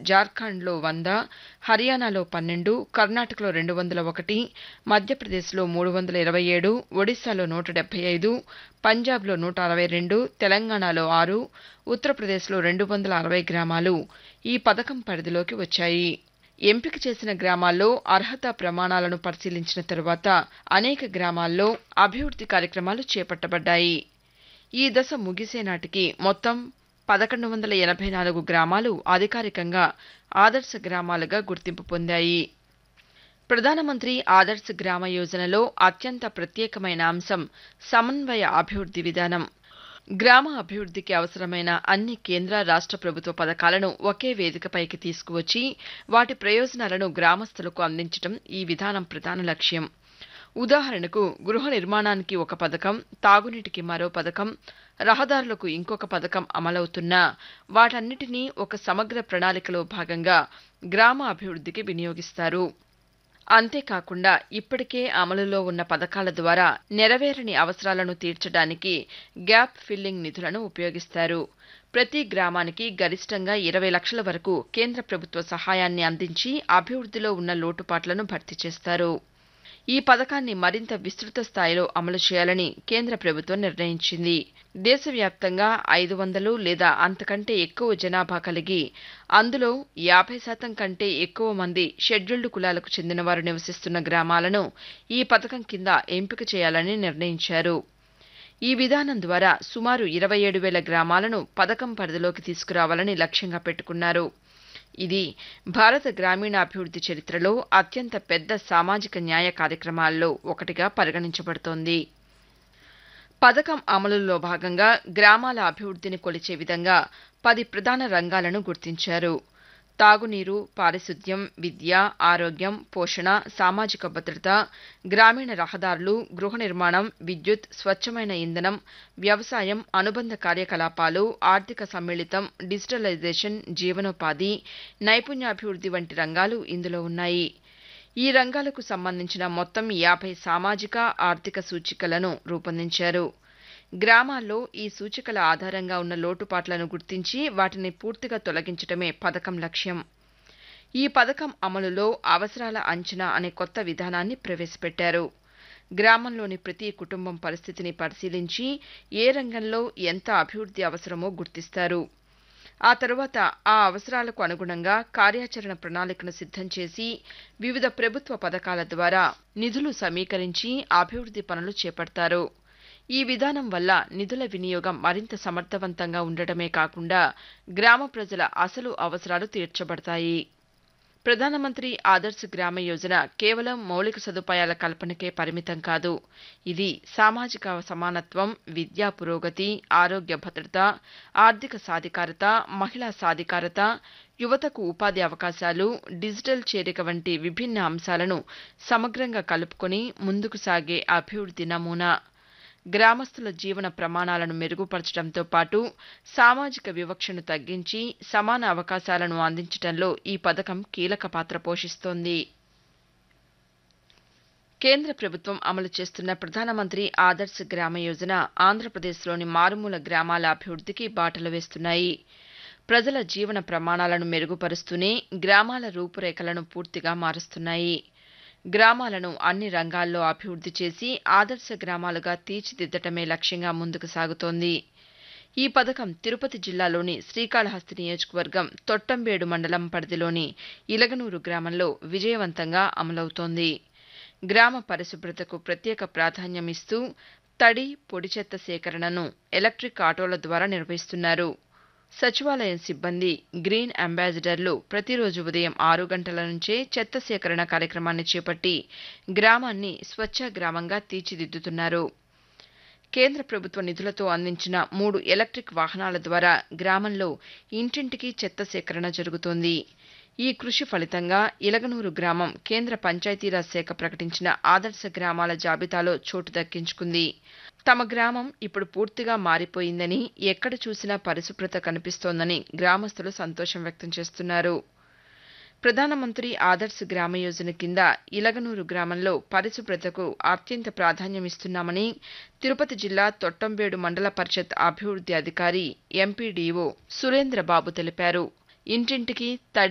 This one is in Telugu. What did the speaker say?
జార్ఖండ్లో వంద హర్యానాలో పన్నెండు కర్ణాటకలో రెండు వందల ఒకటి మధ్యప్రదేశ్లో మూడు వందల ఇరవై ఏడు ఒడిశాలో నూట డెబ్బై ఐదు పంజాబ్లో నూట అరవై రెండు తెలంగాణలో ఆరు ఉత్తరప్రదేశ్లో రెండు వందల అరవై గ్రామాలు ఈ పథకం పరిధిలోకి వచ్చాయి ఎంపిక చేసిన గ్రామాల్లో అర్హత ప్రమాణాలను పరిశీలించిన తరువాత అనేక గ్రామాల్లో అభివృద్ది కార్యక్రమాలు చేపట్టబడ్డాయి ఈ దశ ముగిసే నాటికి మొత్తం పదకొండు వందల ఎనభై నాలుగు గ్రామాలు అధికారికంగా ఆదర్శ గ్రామాలుగా గుర్తింపు పొందాయి ప్రధానమంత్రి ఆదర్శ్ గ్రామ యోజనలో అత్యంత ప్రత్యేకమైన అంశం సమన్వయ అభివృద్ది విధానం గ్రామ అభివృద్దికి అవసరమైన అన్ని కేంద్ర రాష్ట్ర ప్రభుత్వ పథకాలను ఒకే వేదికపైకి తీసుకువచ్చి వాటి ప్రయోజనాలను గ్రామస్తులకు అందించడం ఈ విధానం ప్రధాన లక్ష్యం ఉదాహరణకు గృహ నిర్మాణానికి ఒక పథకం తాగునీటికి మరో పథకం రహదారులకు ఇంకొక పథకం అమలవుతున్నా వాటన్నిటినీ ఒక సమగ్ర ప్రణాళికలో భాగంగా గ్రామ అభివృద్దికి వినియోగిస్తారు అంతేకాకుండా ఇప్పటికే అమలులో ఉన్న పథకాల ద్వారా నెరవేరని అవసరాలను తీర్చడానికి గ్యాప్ ఫిల్లింగ్ నిధులను ఉపయోగిస్తారు ప్రతి గ్రామానికి గరిష్టంగా ఇరవై లక్షల వరకు కేంద్ర ప్రభుత్వ సహాయాన్ని అందించి అభివృద్దిలో ఉన్న లోటుపాట్లను భర్తీ చేస్తారు ఈ పథకాన్ని మరింత విస్తృత స్థాయిలో అమలు చేయాలని కేంద్ర ప్రభుత్వం నిర్ణయించింది దేశవ్యాప్తంగా ఐదు వందలు లేదా అంతకంటే ఎక్కువ జనాభా కలిగి అందులో యాభై శాతం కంటే ఎక్కువ మంది షెడ్యూల్డ్ కులాలకు చెందినవారు నివసిస్తున్న గ్రామాలను ఈ పథకం కింద ఎంపిక చేయాలని నిర్ణయించారు ఈ విధానం ద్వారా సుమారు ఇరవై ఏడు వేల గ్రామాలను పథకం పరిధిలోకి తీసుకురావాలని లక్ష్యంగా పెట్టుకున్నారు ఇది భారత గ్రామీణాభివృద్ది చరిత్రలో అత్యంత పెద్ద సామాజిక న్యాయ కార్యక్రమాల్లో ఒకటిగా పరిగణించబడుతోంది పథకం అమలులో భాగంగా గ్రామాల అభివృద్దిని కొలిచే విధంగా పది ప్రధాన రంగాలను గుర్తించారు తాగునీరు పారిశుద్ధ్యం విద్య ఆరోగ్యం పోషణ సామాజిక భద్రత గ్రామీణ రహదారులు గృహ నిర్మాణం విద్యుత్ స్వచ్ఛమైన ఇంధనం వ్యవసాయం అనుబంధ కార్యకలాపాలు ఆర్థిక సమ్మిళితం డిజిటలైజేషన్ జీవనోపాధి నైపుణ్యాభివృద్ది వంటి రంగాలు ఇందులో ఉన్నాయి ఈ రంగాలకు సంబంధించిన మొత్తం యాభై సామాజిక ఆర్థిక సూచికలను రూపొందించారు గ్రామాల్లో ఈ సూచికల ఆధారంగా ఉన్న లోటుపాట్లను గుర్తించి వాటిని పూర్తిగా తొలగించడమే పథకం లక్ష్యం ఈ పథకం అమలులో అవసరాల అంచనా అనే కొత్త విధానాన్ని ప్రవేశపెట్టారు గ్రామంలోని ప్రతి కుటుంబం పరిస్థితిని పరిశీలించి ఏ రంగంలో ఎంత అభివృద్ది అవసరమో గుర్తిస్తారు ఆ తరువాత ఆ అవసరాలకు అనుగుణంగా కార్యాచరణ ప్రణాళికను సిద్ధం చేసి వివిధ ప్రభుత్వ పథకాల ద్వారా నిధులు సమీకరించి అభివృద్ది పనులు చేపడతారు ఈ విధానం వల్ల నిధుల వినియోగం మరింత సమర్థవంతంగా ఉండటమే కాకుండా గ్రామ ప్రజల అసలు అవసరాలు తీర్చబడతాయి ప్రధానమంత్రి ఆదర్శ్ గ్రామ యోజన కేవలం మౌలిక సదుపాయాల కల్పనకే పరిమితం కాదు ఇది సామాజిక సమానత్వం విద్యా పురోగతి ఆరోగ్య భద్రత ఆర్థిక సాధికారత మహిళా సాధికారత యువతకు ఉపాధి అవకాశాలు డిజిటల్ చేరిక వంటి విభిన్న అంశాలను సమగ్రంగా కలుపుకొని ముందుకు సాగే అభివృద్ది నమూనా గ్రామస్తుల జీవన ప్రమాణాలను మెరుగుపరచడంతో పాటు సామాజిక వివక్షను తగ్గించి సమాన అవకాశాలను అందించడంలో ఈ పథకం కీలక పాత్ర పోషిస్తోంది కేంద్ర ప్రభుత్వం అమలు చేస్తున్న ప్రధానమంత్రి ఆదర్శ్ గ్రామ యోజన ఆంధ్రప్రదేశ్లోని మారుమూల గ్రామాల అభివృద్దికి బాటలు వేస్తున్నాయి ప్రజల జీవన ప్రమాణాలను మెరుగుపరుస్తూనే గ్రామాల రూపురేఖలను పూర్తిగా మారుస్తున్నాయి గ్రామాలను అన్ని రంగాల్లో అభివృద్ది చేసి ఆదర్శ గ్రామాలుగా తీర్చిదిద్దటమే లక్ష్యంగా ముందుకు సాగుతోంది ఈ పథకం తిరుపతి జిల్లాలోని శ్రీకాళహస్తి నియోజకవర్గం తొట్టంబేడు మండలం పరిధిలోని ఇలగనూరు గ్రామంలో విజయవంతంగా అమలవుతోంది గ్రామ పరిశుభ్రతకు ప్రత్యేక ప్రాధాన్యం ఇస్తూ తడి పొడి చెత్త సేకరణను ఎలక్ట్రిక్ ఆటోల ద్వారా నిర్వహిస్తున్నారు సచివాలయం సిబ్బంది గ్రీన్ అంబాసిడర్లు ప్రతిరోజు ఉదయం ఆరు గంటల నుంచే చెత్త సేకరణ కార్యక్రమాన్ని చేపట్టి గ్రామాన్ని స్వచ్ఛ గ్రామంగా తీర్చిదిద్దుతున్నారు కేంద్ర ప్రభుత్వ నిధులతో అందించిన మూడు ఎలక్ట్రిక్ వాహనాల ద్వారా గ్రామంలో ఇంటింటికి చెత్త సేకరణ జరుగుతోంది ఈ కృషి ఫలితంగా ఇలగనూరు గ్రామం కేంద్ర పంచాయతీరాజ్ శాఖ ప్రకటించిన ఆదర్శ గ్రామాల జాబితాలో చోటు దక్కించుకుంది తమ గ్రామం ఇప్పుడు పూర్తిగా మారిపోయిందని ఎక్కడ చూసినా పరిశుభ్రత కనిపిస్తోందని గ్రామస్తులు సంతోషం వ్యక్తం చేస్తున్నారు ప్రధానమంత్రి ఆదర్శ్ గ్రామ యోజన కింద ఇలగనూరు గ్రామంలో పరిశుభ్రతకు అత్యంత ప్రాధాన్యమిస్తున్నామని తిరుపతి జిల్లా తొట్టంబేడు మండల పరిషత్ అభివృద్ది అధికారి ఎంపీడీఓ సురేంద్రబాబు తెలిపారు ఇంటింటికి తడి